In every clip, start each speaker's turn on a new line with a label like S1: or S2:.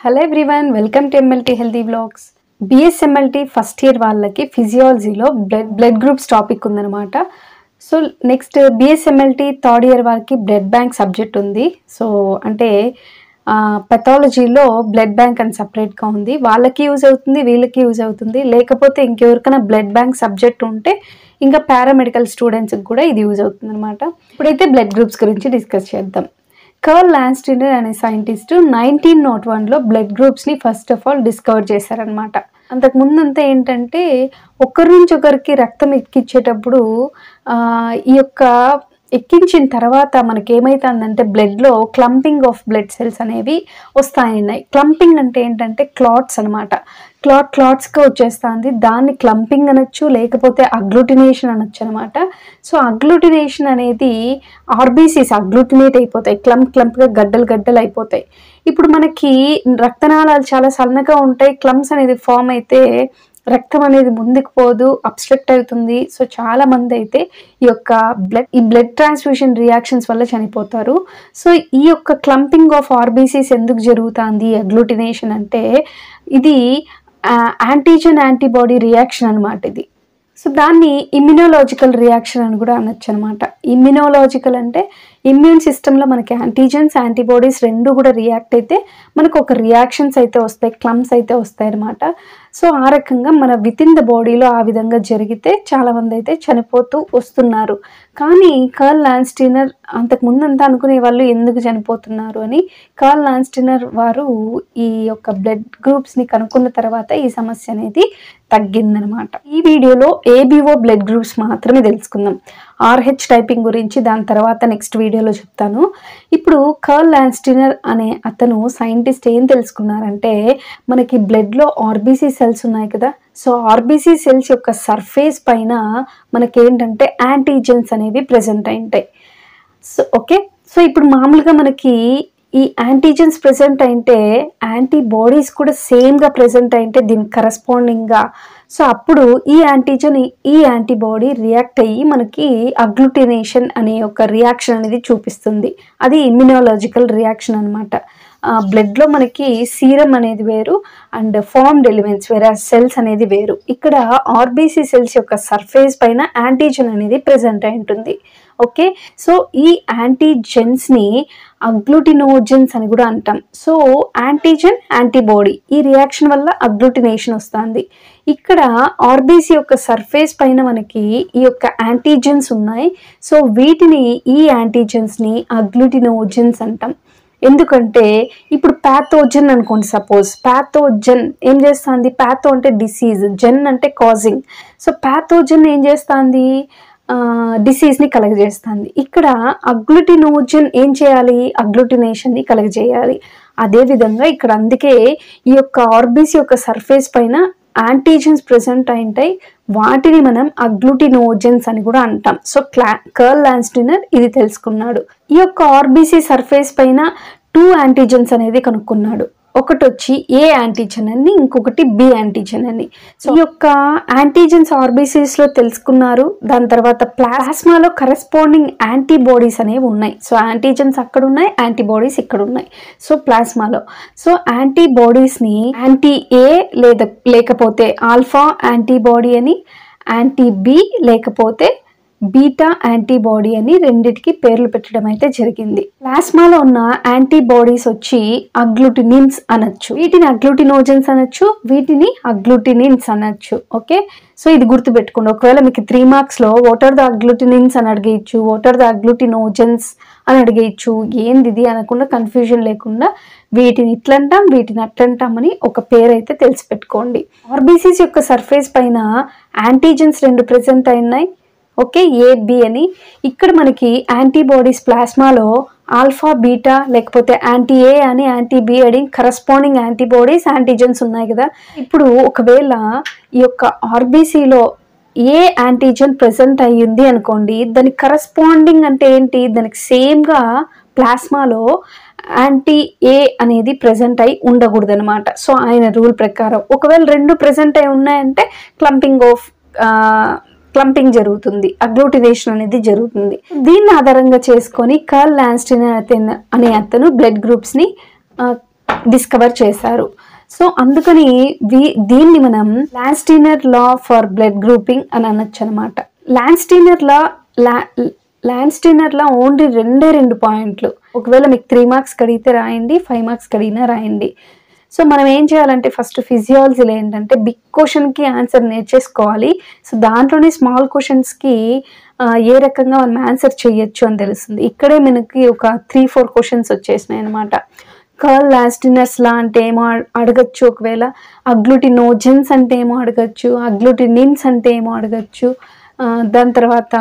S1: hello everyone welcome to MLT healthy blogs BSMLT first year వాళ్ళకి ఫిజియాలజీలో blood blood groups topic ఉందన్నమాట so next BSMLT third year వాళ్ళకి blood bank subject ఉంది so అంటే పెథాలజీలో blood bank అని సపరేట్గా ఉంది వాళ్ళకి యూజ్ అవుతుంది వీళ్ళకి యూజ్ అవుతుంది లేకపోతే ఇంకెవరికైనా బ్లడ్ బ్యాంక్ సబ్జెక్ట్ ఉంటే ఇంకా పారామెడికల్ స్టూడెంట్స్కి కూడా ఇది యూజ్ అవుతుంది అనమాట ఇప్పుడైతే బ్లడ్ గ్రూప్స్ గురించి డిస్కస్ చేద్దాం కర్ల్ లాన్స్టినర్ అనే సైంటిస్ట్ నైన్టీన్ నాట్ వన్లో బ్లడ్ గ్రూప్స్ని ఫస్ట్ ఆఫ్ ఆల్ డిస్కవర్ చేశారనమాట అంతకు ముందంతా ఏంటంటే ఒకరి నుంచి ఒకరికి రక్తం ఎక్కించేటప్పుడు ఆ, ఈ యొక్క ఎక్కించిన తర్వాత మనకి ఏమవుతుందంటే బ్లడ్లో క్లంపింగ్ ఆఫ్ బ్లడ్ సెల్స్ అనేవి వస్తాయి క్లంపింగ్ అంటే ఏంటంటే క్లాట్స్ అనమాట క్లాట్ క్లాట్స్గా వచ్చేస్తుంది దాన్ని క్లంపింగ్ అనొచ్చు లేకపోతే అగ్లూటినేషన్ అనొచ్చు అనమాట సో అగ్లూటినేషన్ అనేది ఆర్బీసీస్ అగ్లూటినేట్ అయిపోతాయి క్లంప్ క్లంప్గా గడ్డలు గడ్డలు అయిపోతాయి ఇప్పుడు మనకి రక్తనాళాలు చాలా సన్నగా ఉంటాయి క్లమ్స్ అనేది ఫామ్ అయితే రక్తం అనేది ముందుకు పోదు అబ్స్ట్రక్ట్ అవుతుంది సో చాలా మంది అయితే ఈ యొక్క బ్లడ్ ఈ బ్లడ్ ట్రాన్స్ఫ్యూషన్ రియాక్షన్స్ వల్ల చనిపోతారు సో ఈ యొక్క క్లంపింగ్ ఆఫ్ ఆర్బీసీస్ ఎందుకు జరుగుతుంది అగ్లూటినేషన్ అంటే ఇది యాంటీజన్ యాంటీబాడీ రియాక్షన్ అనమాట ఇది సో దాన్ని ఇమ్యునోలాజికల్ రియాక్షన్ అని కూడా అనొచ్చు అనమాట ఇమ్యునోలాజికల్ అంటే ఇమ్యూన్ సిస్టంలో మనకి యాంటీజన్స్ యాంటీబాడీస్ రెండు కూడా రియాక్ట్ అయితే మనకు ఒక రియాక్షన్స్ అయితే వస్తాయి క్లమ్స్ అయితే వస్తాయి అనమాట సో ఆ రకంగా మన విత్ ఇన్ ద బాడీలో ఆ విధంగా జరిగితే చాలామంది అయితే చనిపోతూ వస్తున్నారు కానీ కర్ల్ లాన్స్టీనర్ అంతకు ముందంతా అనుకునే వాళ్ళు ఎందుకు చనిపోతున్నారు అని కర్ల్ లాన్స్టీనర్ వారు ఈ యొక్క బ్లడ్ గ్రూప్స్ని కనుక్కున్న తర్వాత ఈ సమస్య అనేది తగ్గిందనమాట ఈ వీడియోలో ఏబిఓ బ్లడ్ గ్రూప్స్ మాత్రమే తెలుసుకుందాం ఆర్హెచ్ టైపింగ్ గురించి దాని తర్వాత నెక్స్ట్ వీడియోలో చెప్తాను ఇప్పుడు కర్ల్ లాన్స్టినర్ అనే అతను సైంటిస్ట్ ఏం తెలుసుకున్నారంటే మనకి బ్లడ్లో ఆర్బీసీ సెల్స్ ఉన్నాయి కదా సో ఆర్బీసీ సెల్స్ యొక్క సర్ఫేస్ పైన మనకేంటంటే యాంటీజెన్స్ అనేవి ప్రజెంట్ అయి ఉంటాయి సో ఓకే సో ఇప్పుడు మామూలుగా మనకి ఈ యాంటీజెన్స్ ప్రెసెంట్ అయితే యాంటీబాడీస్ కూడా సేమ్గా ప్రెసెంట్ అయితే దీనికి కరస్పాండింగ్గా సో అప్పుడు ఈ యాంటీజన్ ఈ యాంటీబాడీ రియాక్ట్ అయ్యి మనకి అగ్లుటినేషన్ అనే ఒక రియాక్షన్ అనేది చూపిస్తుంది అది ఇమ్యునాలజికల్ రియాక్షన్ అనమాట బ్లడ్లో మనకి సీరం అనేది వేరు అండ్ ఫార్మ్డ్ ఎలిమెంట్స్ వేరే సెల్స్ అనేది వేరు ఇక్కడ ఆర్బీసీ సెల్స్ యొక్క సర్ఫేస్ పైన యాంటీజన్ అనేది ప్రెసెంట్ అయి ఉంటుంది ఓకే సో ఈ యాంటీజెన్స్ని అగ్లూటినోజెన్స్ అని కూడా అంటాం సో యాంటీజెన్ యాంటీబాడీ ఈ రియాక్షన్ వల్ల అగ్లూటినేషన్ వస్తుంది ఇక్కడ ఆర్బీసీ యొక్క సర్ఫేస్ పైన మనకి ఈ యొక్క యాంటీజెన్స్ ఉన్నాయి సో వీటిని ఈ యాంటీజెన్స్ని అగ్లూటినోజెన్స్ అంటాం ఎందుకంటే ఇప్పుడు ప్యాథోజన్ అనుకోండి సపోజ్ ప్యాథోజన్ ఏం చేస్తుంది ప్యాథో అంటే డిసీజ్ జెన్ అంటే కాజింగ్ సో ప్యాథోజన్ ఏం చేస్తుంది డిసీజ్ని కలగజేస్తుంది ఇక్కడ అగ్లుటినోజన్ ఏం చేయాలి అగ్లుటినేషన్ని కలగజేయాలి అదేవిధంగా ఇక్కడ అందుకే ఈ యొక్క ఆర్బీసీ యొక్క సర్ఫేస్ పైన యాంటీజన్స్ ప్రెసెంట్ అయింటాయి వాటిని మనం అగ్లుటినోజన్స్ అని కూడా అంటాం సో క్లా కర్ల్ లాన్స్టినర్ ఇది తెలుసుకున్నాడు ఈ యొక్క ఆర్బీసీ సర్ఫేస్ పైన టూ యాంటీజన్స్ అనేది కనుక్కున్నాడు ఒకటి వచ్చి ఏ యాంటీజన్ అని ఇంకొకటి బి యాంటీజన్ అని సో ఈ యొక్క యాంటీజన్స్ ఆర్బీసీస్ లో తెలుసుకున్నారు దాని తర్వాత ప్లాస్మాలో కరెస్పాండింగ్ యాంటీబాడీస్ అనేవి ఉన్నాయి సో యాంటీజన్స్ అక్కడ ఉన్నాయి యాంటీబాడీస్ ఇక్కడ ఉన్నాయి సో ప్లాస్మాలో సో యాంటీబాడీస్ని యాంటీ ఏ లేదా లేకపోతే ఆల్ఫా యాంటీబాడీ అని యాంటీ బి లేకపోతే బీటా యాంటీబాడీ అని రెండిటికి పేర్లు పెట్టడం అయితే జరిగింది ప్లాస్మాలో ఉన్న యాంటీబాడీస్ వచ్చి అగ్లూటినిన్స్ అనొచ్చు వీటిని అగ్లూటినోజన్స్ అనొచ్చు వీటిని అగ్లూటినిన్స్ అనొచ్చు ఓకే సో ఇది గుర్తుపెట్టుకోండి ఒకవేళ మీకు త్రీ మార్క్స్లో వాట్ ఆర్ ద అగ్లూటినిన్స్ అని అడిగేయచ్చు వాట్ ఆర్ ద అగ్లూటినోజన్స్ అని అడిగేయచ్చు ఏంది ఇది అనకుండా కన్ఫ్యూజన్ లేకుండా వీటిని ఇట్లంటాం వీటిని అట్లంటామని ఒక పేరు అయితే తెలిసి పెట్టుకోండి ఆర్బీసీస్ యొక్క సర్ఫేస్ పైన యాంటీజెన్స్ రెండు ప్రెసెంట్ అయినాయి ఓకే ఏ బి అని ఇక్కడ మనకి యాంటీబాడీస్ ప్లాస్మాలో ఆల్ఫా బీటా లేకపోతే యాంటీ ఏ అని యాంటీ బి అని కరస్పాండింగ్ యాంటీబాడీస్ యాంటీజెన్స్ ఉన్నాయి కదా ఇప్పుడు ఒకవేళ ఈ యొక్క ఆర్బీసీలో ఏ యాంటీజెన్ ప్రెసెంట్ అయ్యింది అనుకోండి దానికి కరస్పాండింగ్ అంటే ఏంటి దానికి సేమ్గా ప్లాస్మాలో యాంటీ ఏ అనేది ప్రెసెంట్ అయి ఉండకూడదు అనమాట సో ఆయన రూల్ ప్రకారం ఒకవేళ రెండు ప్రెసెంట్ అయి ఉన్నాయంటే క్లంపింగ్ ఆఫ్ క్లంపింగ్ జరుగుతుంది అగ్లూటినేషన్ అనేది జరుగుతుంది దీన్ని ఆధారంగా చేసుకొని కర్ల్ లాన్స్టిన్ అనే అతను బ్లడ్ గ్రూప్స్ని డిస్కవర్ చేశారు సో అందుకని వీ- దీన్ని మనం Landsteiner law for blood grouping అని అనొచ్చు అనమాట లాన్స్టీనర్ లా లా లాన్స్టీనర్ లా ఓన్లీ రెండే రెండు పాయింట్లు ఒకవేళ మీకు త్రీ మార్క్స్ కడిగితే రాయండి ఫైవ్ మార్క్స్ కడిగినా రాయండి సో మనం ఏం చేయాలంటే ఫస్ట్ ఫిజియాలజీలో ఏంటంటే బిగ్ క్వశ్చన్కి ఆన్సర్ నేర్చేసుకోవాలి సో దాంట్లోనే స్మాల్ క్వశ్చన్స్కి ఏ రకంగా మనం ఆన్సర్ చేయొచ్చు అని తెలుస్తుంది ఇక్కడే మనకి ఒక త్రీ ఫోర్ క్వశ్చన్స్ వచ్చేసినాయి అనమాట కర్ల్ లాస్టినర్స్ లా అంటే ఏమో అడ- అడగచ్చు ఒకవేళ అగ్లుటినోజెన్స్ అంటే ఏమో అడగచ్చు అగ్లుటినిన్స్ అంటే ఏమో అడగచ్చు ఆ, దాని తర్వాత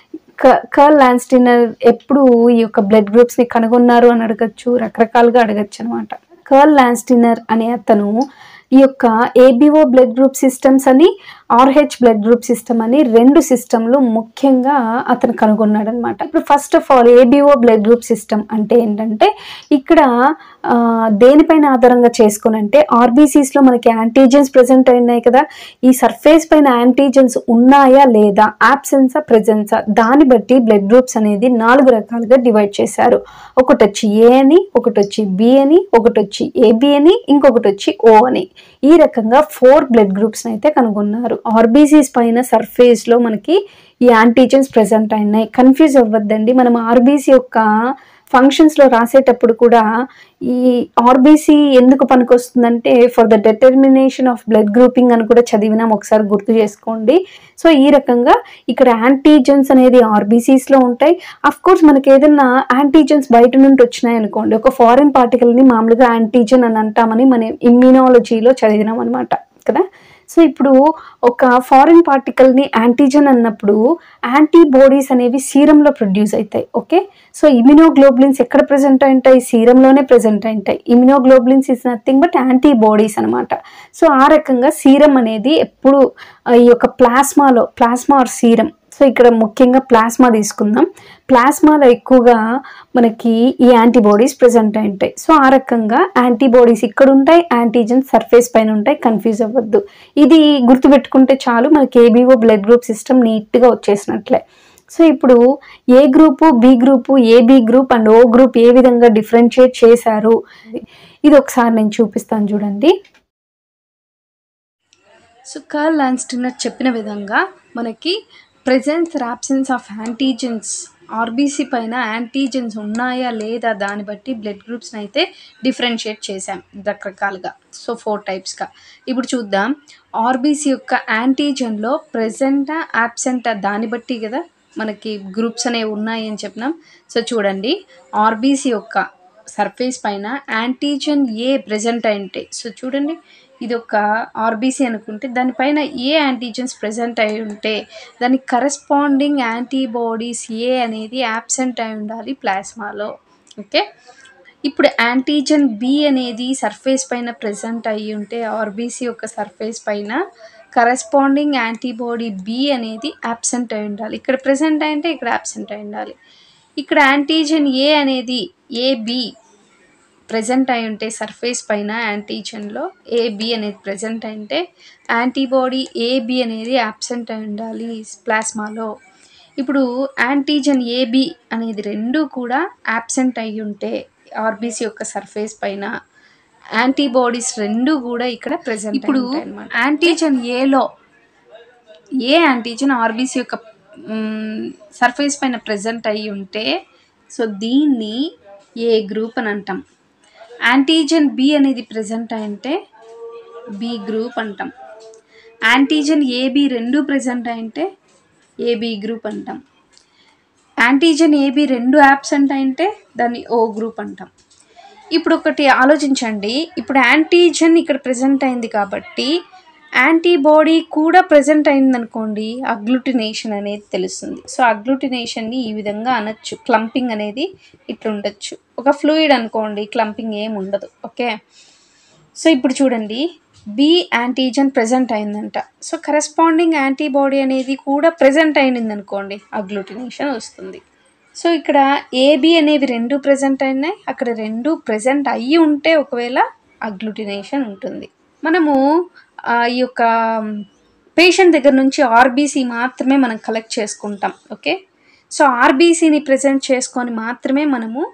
S1: కర్ల్ లాన్స్టినర్ ఎప్పుడు ఈ యొక్క బ్లడ్ గ్రూప్స్ని కనుగొన్నారు అని అడగచ్చు రకరకాలుగా అడగచ్చు అనమాట కర్ల్ లాన్స్టినర్ అనే అతను ఈ యొక్క ఏబిఓ బ్లడ్ గ్రూప్ సిస్టమ్స్ అని ఆర్హెచ్ బ్లడ్ గ్రూప్ సిస్టమ్ అని రెండు సిస్టమ్లు ముఖ్యంగా అతను కనుగొన్నాడు అనమాట ఇప్పుడు first of all ABO blood group system అంటే ఏంటంటే ఇక్కడ ఆ, దేనిపైన ఆధారంగా చేసుకుని అంటే RBCs లో మనకి యాంటీజెన్స్ ప్రెసెంట్ అయినాయి కదా ఈ సర్ఫేస్ పైన యాంటీజెన్స్ ఉన్నాయా లేదా ఆబ్సెన్సా ప్రెజెన్సా దాన్ని బట్టి బ్లడ్ గ్రూప్స్ అనేది నాలుగు రకాలుగా డివైడ్ చేశారు ఒకటి వచ్చి ఏ అని ఒకటి వచ్చి బి అని ఒకటి వచ్చి ఏబి అని ఇంకొకటి వచ్చి ఓ అని ఈ రకంగా ఫోర్ బ్లడ్ గ్రూప్స్ అయితే కనుగొన్నారు ఆర్బీసీస్ పైన సర్ఫేస్ లో మనకి ఈ యాంటీజెన్స్ ప్రెసెంట్ అయినాయి కన్ఫ్యూజ్ అవ్వద్దండి మనం ఆర్బీసీ యొక్క ఫంక్షన్స్ లో రాసేటప్పుడు కూడా ఈ ఆర్బీసీ ఎందుకు పనికొస్తుందంటే for the determination of blood grouping అని కూడా చదివినాం ఒకసారి గుర్తు చేసుకోండి సో ఈ రకంగా ఇక్కడ యాంటీజెన్స్ అనేది ఆర్బీసీస్ లో ఉంటాయి అఫ్ కోర్స్ మనకి ఏదైనా యాంటీజెన్స్ బయట నుండి వచ్చినాయి అనుకోండి ఒక ఫారిన్ పార్టికల్ ని మామూలుగా యాంటీజెన్ అని అంటామని మనం ఇమ్యూనాలజీలో చదివినాం అనమాట కదా సో ఇప్పుడు ఒక ఫారిన్ పార్టికల్ని యాంటీజెన్ అన్నప్పుడు యాంటీబాడీస్ అనేవి సీరంలో ప్రొడ్యూస్ అవుతాయి ఓకే సో ఇమ్యునోగ్లోబులిన్స్ ఎక్కడ ప్రెజెంట్ అయి ఉంటాయి సీరంలోనే ప్రెజెంట్ అయి ఉంటాయి immunoglobulins is nothing but antibodies అనమాట సో ఆ రకంగా సీరం అనేది ఎప్పుడు ఆ, ఈ యొక్క ప్లాస్మాలో ప్లాస్మా ఆర్ సీరం సో ఇక్కడ ముఖ్యంగా ప్లాస్మా తీసుకుందాం ప్లాస్మాలో ఎక్కువగా మనకి ఈ యాంటీబాడీస్ ప్రెసెంట్ అయి ఉంటాయి సో ఆ రకంగా యాంటీబాడీస్ ఇక్కడ ఉంటాయి యాంటీజెన్ సర్ఫేస్ పైన ఉంటాయి కన్ఫ్యూజ్ అవ్వద్దు ఇది గుర్తుపెట్టుకుంటే చాలు మనకి ఏబీఓ బ్లడ్ గ్రూప్ సిస్టమ్ నీట్గా వచ్చేసినట్లే సో ఇప్పుడు A group B group AB group and O group ఏ విధంగా డిఫరెన్షియేట్ చేశారు ఇది ఒకసారి నేను చూపిస్తాను చూడండి సో కర్ల్ లాన్స్టినర్ చెప్పిన విధంగా మనకి presence absence of antigens RBC పైన యాంటీజెన్స్ ఉన్నాయా లేదా దాన్ని బట్టి బ్లడ్ గ్రూప్స్ని అయితే డిఫరెన్షియేట్ చేశాం రకరకాలుగా సో ఫోర్ టైప్స్గా ఇప్పుడు చూద్దాం ఆర్బీసీ యొక్క యాంటీజెన్లో ప్రెజెంటా యాబ్సెంటా దాన్ని బట్టి కదా మనకి గ్రూప్స్ అనేవి ఉన్నాయి అని చెప్పినాం సో చూడండి ఆర్బీసీ యొక్క సర్ఫేస్ పైన యాంటీజెన్ ఏ ప్రెజెంట్ అయి ఉంటాయి సో చూడండి ఇది ఒక ఆర్బీసీ అనుకుంటే దానిపైన ఏ యాంటీజెన్స్ ప్రెజెంట్ అయి ఉంటే దానికి కరెస్పాండింగ్ యాంటీబాడీస్ ఏ అనేది యాబ్సెంట్ అయి ఉండాలి ప్లాస్మాలో ఓకే ఇప్పుడు యాంటీజెన్ బి అనేది సర్ఫేస్ పైన ప్రెజెంట్ అయ్యి ఉంటే ఆర్బీసీ యొక్క సర్ఫేస్ పైన కరెస్పాండింగ్ యాంటీబాడీ బి అనేది యాబ్సెంట్ అయి ఉండాలి ఇక్కడ ప్రెజెంట్ అయింటే ఇక్కడ యాబ్సెంట్ అయి ఉండాలి ఇక్కడ యాంటీజెన్ ఏ అనేది ఏబి ప్రజెంట్ అయి ఉంటే సర్ఫేస్ పైన యాంటీజెన్లో ఏబి అనేది ప్రజెంట్ అయింటే యాంటీబాడీ ఏబి అనేది యాబ్సెంట్ అయి ఉండాలి ప్లాస్మాలో ఇప్పుడు యాంటీజెన్ ఏబి అనేది రెండు కూడా యాబ్సెంట్ అయి ఉంటే ఆర్బీసీ యొక్క సర్ఫేస్ పైన యాంటీబాడీస్ రెండు కూడా ఇక్కడ ప్రెజెంట్ ఇప్పుడు యాంటీజెన్ ఏలో ఏ యాంటీజెన్ ఆర్బీసీ యొక్క సర్ఫేస్ పైన ప్రెజెంట్ అయి ఉంటే సో దీన్ని ఏ గ్రూప్ అని అంటాం యాంటీజెన్ బి అనేది ప్రెజెంట్ అయింటే బి గ్రూప్ అంటాం యాంటీజెన్ ఏబి రెండు ప్రెజెంట్ అయింటే ఏబి గ్రూప్ అంటాం యాంటీజెన్ ఏబి రెండు యాబ్సెంట్ అయింటే దాన్ని ఓ గ్రూప్ అంటాం ఇప్పుడు ఒకటి ఆలోచించండి ఇప్పుడు యాంటీజెన్ ఇక్కడ ప్రెజెంట్ అయింది కాబట్టి యాంటీబాడీ కూడా ప్రెజెంట్ అయిందనుకోండి అగ్లుటినేషన్ అనేది తెలుస్తుంది సో అగ్లుటినేషన్ని ఈ విధంగా అనొచ్చు క్లంపింగ్ అనేది ఇట్లా ఉండొచ్చు ఒక ఫ్లూయిడ్ అనుకోండి క్లంపింగ్ ఏం ఉండదు ఓకే సో ఇప్పుడు చూడండి బి యాంటీజెన్ ప్రెజెంట్ అయిందంట సో కరెస్పాండింగ్ యాంటీబాడీ అనేది కూడా ప్రెజెంట్ అయింది అనుకోండి అగ్లుటినేషన్ వస్తుంది సో ఇక్కడ ఏబి అనేవి రెండు ప్రెజెంట్ అయినాయి అక్కడ రెండు ప్రెజెంట్ అయ్యి ఉంటే ఒకవేళ అగ్లుటినేషన్ ఉంటుంది మనము ఆ, ఈ యొక్క పేషెంట్ దగ్గర నుంచి ఆర్బీసీ మాత్రమే మనం కలెక్ట్ చేసుకుంటాం ఓకే సో ఆర్బీసీని ప్రజెంట్ చేసుకొని మాత్రమే మనము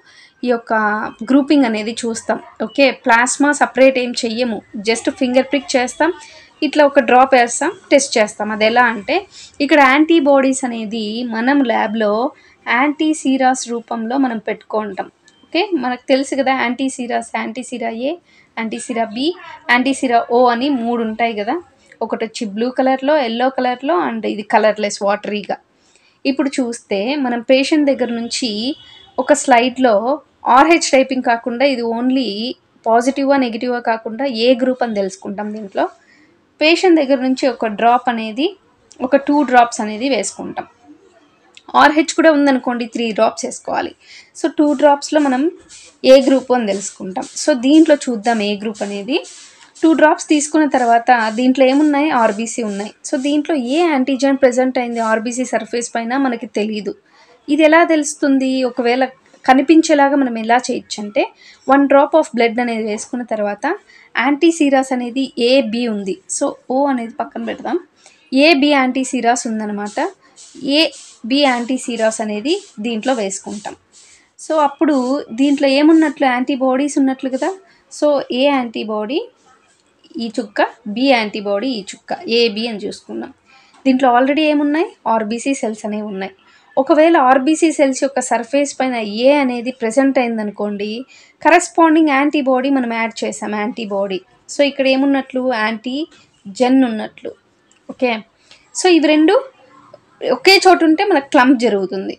S1: ఈ యొక్క గ్రూపింగ్ అనేది చూస్తాం ఓకే ప్లాస్మా సపరేట్ ఏం చెయ్యము జస్ట్ ఫింగర్ ప్రిక్ చేస్తాం ఇట్లా ఒక డ్రాప్ వేస్తాం టెస్ట్ చేస్తాం అది ఎలా అంటే ఇక్కడ యాంటీబాడీస్ అనేది మనం ల్యాబ్లో యాంటీ సీరాస్ రూపంలో మనం పెట్టుకుంటాం ఓకే మనకు తెలుసు కదా anti seras anti sera A anti sera B anti sera O అని మూడు ఉంటాయి కదా ఒకటి వచ్చి బ్లూ కలర్లో ఎల్లో కలర్లో అండ్ ఇది కలర్లెస్ వాటరీగా ఇప్పుడు చూస్తే మనం పేషెంట్ దగ్గర నుంచి ఒక స్లైడ్లో ఆర్హెచ్ టైపింగ్ కాకుండా ఇది ఓన్లీ పాజిటివ్గా నెగిటివ్గా కాకుండా ఏ గ్రూప్ అని తెలుసుకుంటాం దీంట్లో పేషెంట్ దగ్గర నుంచి ఒక డ్రాప్ అనేది ఒక టూ డ్రాప్స్ అనేది వేసుకుంటాం ఆర్హెచ్ కూడా ఉందనుకోండి త్రీ డ్రాప్స్ వేసుకోవాలి సో టూ డ్రాప్స్లో మనం ఏ గ్రూప్ అని తెలుసుకుంటాం సో దీంట్లో చూద్దాం ఏ గ్రూప్ అనేది టూ డ్రాప్స్ తీసుకున్న తర్వాత దీంట్లో ఏమున్నాయి ఆర్బీసీ ఉన్నాయి సో దీంట్లో ఏ యాంటీజెన్ ప్రెజెంట్ అయింది ఆర్బీసీ సర్ఫేస్ పైన మనకి తెలియదు ఇది ఎలా తెలుస్తుంది ఒకవేళ కనిపించేలాగా మనం ఎలా చేయొచ్చు అంటే వన్ డ్రాప్ ఆఫ్ బ్లడ్ అనేది వేసుకున్న తర్వాత యాంటీ సీరాస్ అనేది ఏ బి ఉంది సో ఓ అనేది పక్కన పెడదాం ఏ బి యాంటీ సీరాస్ ఉందన్నమాట ఏ బి యాంటీ సీరాస్ అనేది దీంట్లో వేసుకుంటాం సో అప్పుడు దీంట్లో ఏమున్నట్లు యాంటీబాడీస్ ఉన్నట్లు కదా సో ఏ యాంటీబాడీ ఈ చుక్క బి యాంటీబాడీ ఈ చుక్క ఏబి అని చూసుకున్నాం దీంట్లో ఆల్రెడీ ఏమున్నాయి ఆర్బీసీ సెల్స్ అనేవి ఉన్నాయి ఒకవేళ ఆర్బీసీ సెల్స్ యొక్క సర్ఫేస్ పైన ఏ అనేది ప్రెసెంట్ అయిందనుకోండి కరస్పాండింగ్ యాంటీబాడీ మనం యాడ్ చేసాం యాంటీబాడీ సో ఇక్కడ ఏమున్నట్లు యాంటీ జెన్ ఉన్నట్లు ఓకే సో ఇవి రెండు ఒకే చోటు ఉంటే మనకు క్లంప్ జరుగుతుంది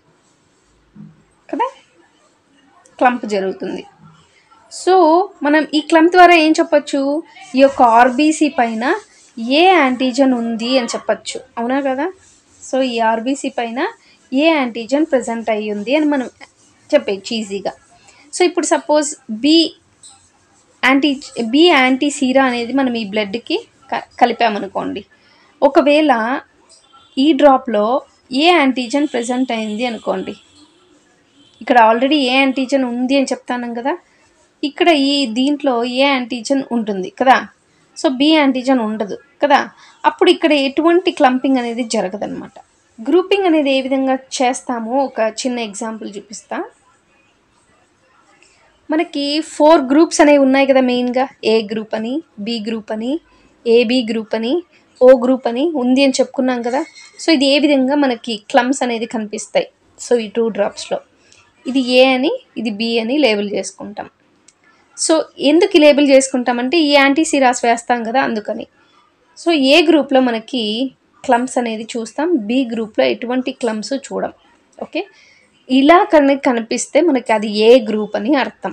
S1: కదా క్లంప్ జరుగుతుంది సో మనం ఈ క్లంప్ ద్వారా ఏం చెప్పొచ్చు ఈ యొక్క ఆర్బీసీ పైన ఏ యాంటీజన్ ఉంది అని చెప్పచ్చు అవునా కదా సో ఈ ఆర్బీసీ పైన ఏ యాంటీజన్ ప్రజెంట్ అయ్యి ఉంది అని మనం చెప్పచ్చు ఈజీగా సో ఇప్పుడు suppose B anti B anti sera అనేది మనం ఈ బ్లడ్కి క కలిపామనుకోండి ఒకవేళ ఈ డ్రాప్లో ఏ యాంటీజన్ ప్రజెంట్ అయింది అనుకోండి ఇక్కడ ఆల్రెడీ ఏ యాంటీజన్ ఉంది అని చెప్తాను కదా ఇక్కడ ఈ దీంట్లో ఏ యాంటీజన్ ఉంటుంది కదా సో బి యాంటీజన్ ఉండదు కదా అప్పుడు ఇక్కడ ఎటువంటి క్లంపింగ్ అనేది జరగదన్నమాట గ్రూపింగ్ అనేది ఏ విధంగా చేస్తామో ఒక చిన్న ఎగ్జాంపుల్ చూపిస్తా మనకి ఫోర్ గ్రూప్స్ అనేవి ఉన్నాయి కదా మెయిన్గా ఏ గ్రూప్ అని బి గ్రూప్ అని ఏబి గ్రూప్ అని ఓ గ్రూప్ అని ఉంది అని చెప్పుకున్నాం కదా సో ఇది ఏ విధంగా మనకి క్లమ్స్ అనేది కనిపిస్తాయి సో ఈ టూ డ్రాప్స్లో ఇది ఏ అని ఇది బి అని లేబుల్ చేసుకుంటాం సో ఎందుకు లేబుల్ చేసుకుంటామంటే ఈ యాంటీ సిరాస్ వేస్తాం కదా అందుకని సో ఏ గ్రూప్లో మనకి క్లమ్స్ అనేది చూస్తాం బి గ్రూప్లో ఎటువంటి క్లమ్స్ చూడం ఓకే ఇలా కనుక కనిపిస్తే మనకి అది ఏ గ్రూప్ అని అర్థం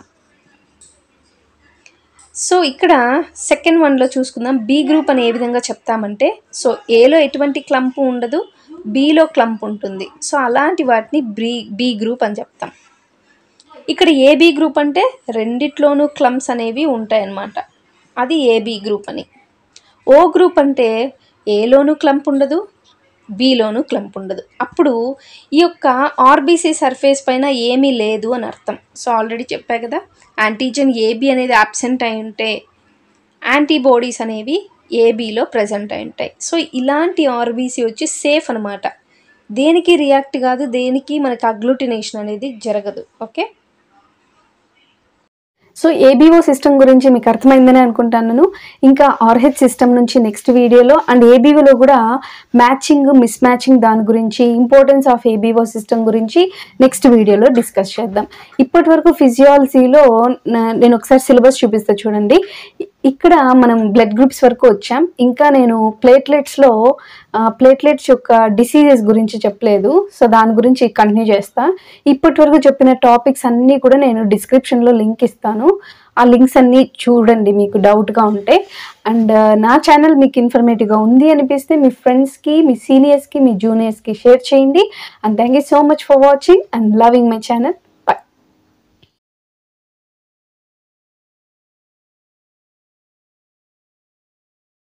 S1: సో ఇక్కడ సెకండ్ వన్లో చూసుకుందాం బి గ్రూప్ అని ఏ విధంగా చెప్తామంటే సో ఏలో ఎటువంటి క్లంప్ ఉండదు బిలో క్లంప్ ఉంటుంది సో అలాంటి వాటిని బి బి గ్రూప్ అని చెప్తాం ఇక్కడ ఏబి గ్రూప్ అంటే రెండిట్లోనూ క్లమ్స్ అనేవి ఉంటాయన్నమాట అది ఏబి గ్రూప్ అని ఓ గ్రూప్ అంటే ఏలోనూ క్లంప్ ఉండదు బిలోనూ క్లంప్ ఉండదు అప్పుడు ఈ యొక్క ఆర్బీసీ సర్ఫేస్ పైన ఏమీ లేదు అని అర్థం సో ఆల్రెడీ చెప్పా కదా యాంటీజన్ ఏబి అనేది అబ్సెంట్ అయి ఉంటే యాంటీబాడీస్ అనేవి ఏబీలో ప్రజెంట్ అయి ఉంటాయి సో ఇలాంటి ఆర్బీసీ వచ్చి సేఫ్ అనమాట దేనికి రియాక్ట్ కాదు దేనికి మనకి అగ్లూటినేషన్ అనేది జరగదు ఓకే
S2: సో ఏబీఓ సిస్టమ్ గురించి మీకు అర్థమైందని అనుకుంటాను ఇంకా ఆర్హెచ్ సిస్టమ్ నుంచి నెక్స్ట్ వీడియోలో అండ్ ఏబీఓలో కూడా మ్యాచింగ్ మిస్ మ్యాచింగ్ దాని గురించి ఇంపార్టెన్స్ ఆఫ్ ఏబీఓ సిస్టమ్ గురించి నెక్స్ట్ వీడియోలో డిస్కస్ చేద్దాం ఇప్పటి వరకు ఫిజియాలజీలో నేను ఒకసారి సిలబస్ చూపిస్తా చూడండి ఇక్కడ మనం బ్లడ్ గ్రూప్స్ వరకు వచ్చాం ఇంకా నేను ప్లేట్లెట్స్లో ప్లేట్లెట్స్ యొక్క డిసీజెస్ గురించి చెప్పలేదు సో దాని గురించి కంటిన్యూ చేస్తా ఇప్పటి వరకు చెప్పిన టాపిక్స్ అన్నీ కూడా నేను డిస్క్రిప్షన్లో లింక్ ఇస్తాను ఆ లింక్స్ అన్నీ చూడండి మీకు డౌట్గా ఉంటే అండ్ నా ఛానల్ మీకు ఇన్ఫర్మేటివ్గా ఉంది అనిపిస్తే మీ ఫ్రెండ్స్కి మీ సీనియర్స్కి మీ జూనియర్స్కి షేర్ చేయండి and thank you so much for watching and loving my channel